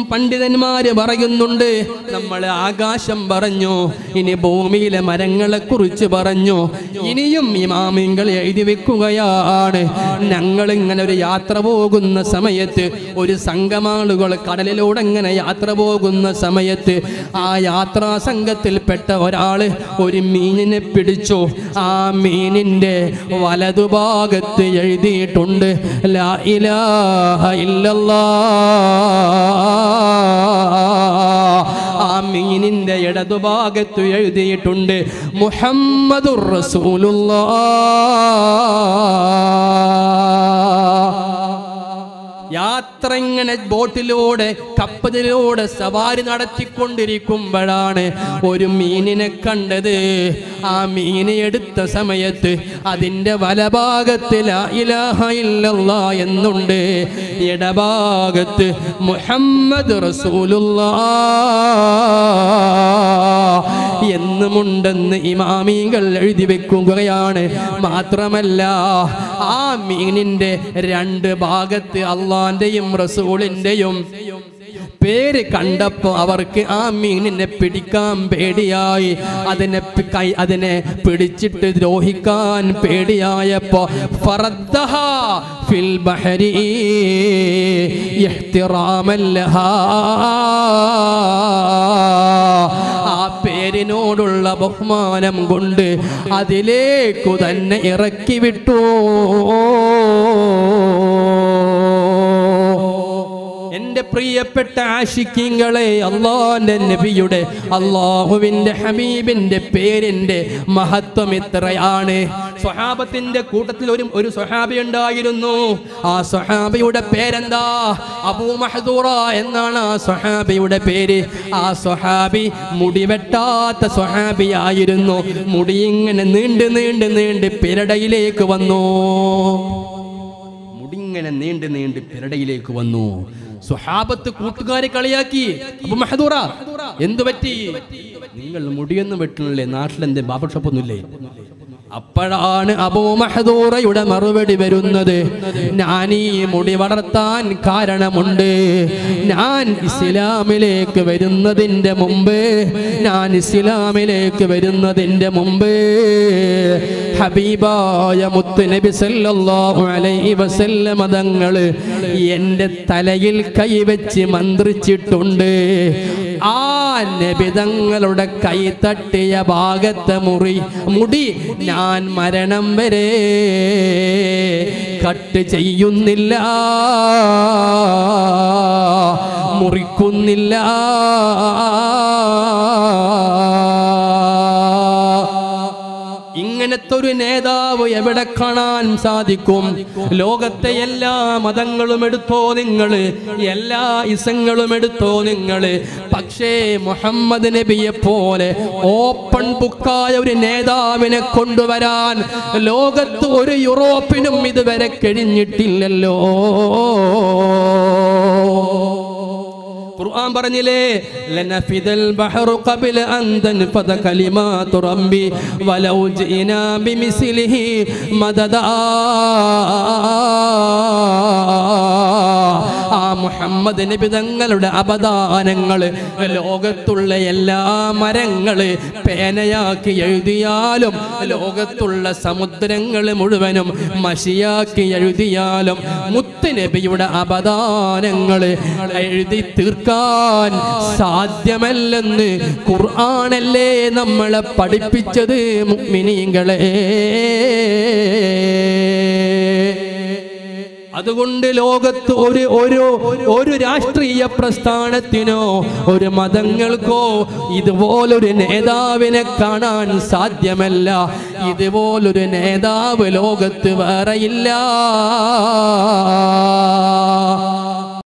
പണ്ഡിതന്മാര് പറയുന്നുണ്ട് നമ്മൾ ആകാശം പറഞ്ഞു ഇനി ഭൂമിയിലെ മരങ്ങളെ കുറിച്ച് പറഞ്ഞു ഇനിയും ഇമാമിങ്ങൾ എഴുതി വെക്കുകയാണ് ഞങ്ങൾ ഇങ്ങനെ ഒരു യാത്ര പോകുന്ന സമയത്ത് ഒരു സംഘമാളുകൾ കടലിലൂടെ ഇങ്ങനെ യാത്ര പോകുന്ന സമയത്ത് ആ യാത്രാ സംഘത്തിൽപ്പെട്ട ഒരാള് ഒരു മീനിനെ പിടിച്ചു ആ മീനിന്റെ വലതുഭാഗത്ത് എഴുതിയിട്ടുണ്ട് ലാ ഇലാഹ ഇല്ലല്ലാ ആ മീനിന്റെ ഇടതുഭാഗത്ത് എഴുതിയിട്ടുണ്ട് മുഹമ്മദുർ റസൂലുള്ളാഹ് യാത്ര ഇങ്ങനെ ബോട്ടിലൂടെ കപ്പലിലൂടെ സവാരി നടത്തിക്കൊണ്ടിരിക്കുമ്പോഴാണ് ഒരു മീനിനെ കണ്ടത് ആ മീനെ എടുത്ത സമയത്ത് അതിൻ്റെ വലഭാഗത്ത് ലാ ഇലാഹ ഇല്ലല്ലാ എന്നുണ്ട് ഇടഭാഗത്ത് മുഹമ്മദ് റസൂലുള്ളാ എന്നുമുണ്ടെന്ന് ഇമാമികൾ എഴുതി വെക്കുകയാണ് മാത്രമല്ല ആ മീനിന്റെ രണ്ട് ഭാഗത്ത് അള്ളാന്റെയും റസൂളിന്റെയും പേര് കണ്ടപ്പോ അവർക്ക് ആ മീനിനെ പിടിക്കാൻ പേടിയായി അതിനെ പി- കൈ അതിനെ പിടിച്ചിട്ട് ദ്രോഹിക്കാൻ പേടിയായപ്പോ ഫറദ്ദഹ ഫിൽ ബഹരി ഇഹ്തിറാമൻ ലഹാ. ആ പേരിനോടുള്ള ബഹുമാനം കൊണ്ട് അതിലേക്കു തന്നെ ഇറക്കി വിട്ടു എന്റെ പ്രിയപ്പെട്ട ആഷിക്കിങ്ങളെ അള്ളാന്റെ നബിയുടെ അള്ളാഹുവിന്റെ ഹബീബിന്റെ പേരിന്റെ മഹത്വം എത്രയാണ് സ്വഹാബത്തിന്റെ കൂട്ടത്തിൽ ഒരു ഒരു സ്വഹാബി ഉണ്ടായിരുന്നു ആ സ്വഹാബിയുടെ പേരെന്താ അബൂ മഹദൂറ എന്നാണ് ആ സ്വഹാബിയുടെ പേര് ആ സ്വഹാബി മുടിവെട്ടാത്ത സ്വഹാബിയായിരുന്നു മുടി ഇങ്ങനെ നീണ്ട് നീണ്ട് നീണ്ട് പിരടയിലേക്ക് വന്നു മുടിങ്ങനെ നീണ്ട് നീണ്ട് പിരടയിലേക്ക് വന്നു സുഹാബത്ത് കൂട്ടുകാരെ കളിയാക്കി അപ്പൊ മഹദൂറ എന്തു പറ്റി നിങ്ങൾ മുടിയൊന്നും വെട്ടണില്ലേ നാട്ടിലെന്തേ ബാബർ ഷോപ്പൊന്നുമില്ലേ അപ്പോഴാണ് അബൂ മഹദൂറയുടെ മറുപടി വരുന്നത് ഞാൻ ഈ മുടി വളർത്താൻ കാരണമുണ്ട് ഞാൻ ഇസ്ലാമിലേക്ക് വരുന്നതിൻ്റെ മുമ്പ് ഞാൻ ഇസ്ലാമിലേക്ക് വരുന്നതിൻ്റെ മുമ്പ് ഹബീബായ മുത്ത് നബി സല്ലല്ലാഹു അലൈഹി വസല്ലമ തങ്ങള് എൻ്റെ തലയിൽ കൈവച്ച് മന്ത്രിച്ചിട്ടുണ്ട് ആ നബിതങ്ങളുടെ കൈ തട്ടിയ ഭാഗത്തെ മുറി മുടി ഞാൻ മരണം വരെ കട്ട് ചെയ്യുന്നില്ല മുറിക്കുന്നില്ല ഇങ്ങനത്തെ ഒരു നേതാവ് എവിടെ കാണാൻ സാധിക്കും ലോകത്തെ എല്ലാ മതങ്ങളും എടുത്തോ നിങ്ങള് എല്ലാ ഇസങ്ങളും എടുത്തോ നിങ്ങള് പക്ഷേ മുഹമ്മദ് നബിയെ പോലെ ഓപ്പൺ ബുക്കായ ഒരു നേതാവിനെ കൊണ്ടുവരാൻ ലോകത്ത് ഒരു യൂറോപ്പിനും ഇതുവരെ കഴിഞ്ഞിട്ടില്ലല്ലോ ഖുർആൻ പറഞ്ഞില്ലേ ലനഫിദൽ ബഹറു ഖബല അൻ തൻഫദ കലിമാതു റബ്ബി വലൗ ജിനാ ബിമിസ്ലിഹി മദദാ ആ മുഹമ്മദ് നബി തങ്ങളുടെ അപദാനങ്ങൾ ലോകത്തുള്ള എല്ലാ മരങ്ങള് പേനയാക്കി എഴുതിയാലും ലോകത്തുള്ള സമുദ്രങ്ങൾ മുഴുവനും മഷിയാക്കി എഴുതിയാലും മുത്ത് നബിയുടെ അപദാനങ്ങൾ എഴുതി തീർക്കാൻ സാധ്യമല്ലെന്ന് ഖുർആനല്ലേ നമ്മളെ പഠിപ്പിച്ചത് മുഅ്മിനീങ്ങളെ അതുകൊണ്ട് ലോകത്ത് ഒരു ഒരു ഒരു രാഷ്ട്രീയ പ്രസ്ഥാനത്തിനോ ഒരു മതങ്ങൾക്കോ ഇതുപോലൊരു നേതാവിനെ കാണാൻ സാധ്യമല്ല ഇതുപോലൊരു നേതാവ് ലോകത്ത് വേറെയില്ല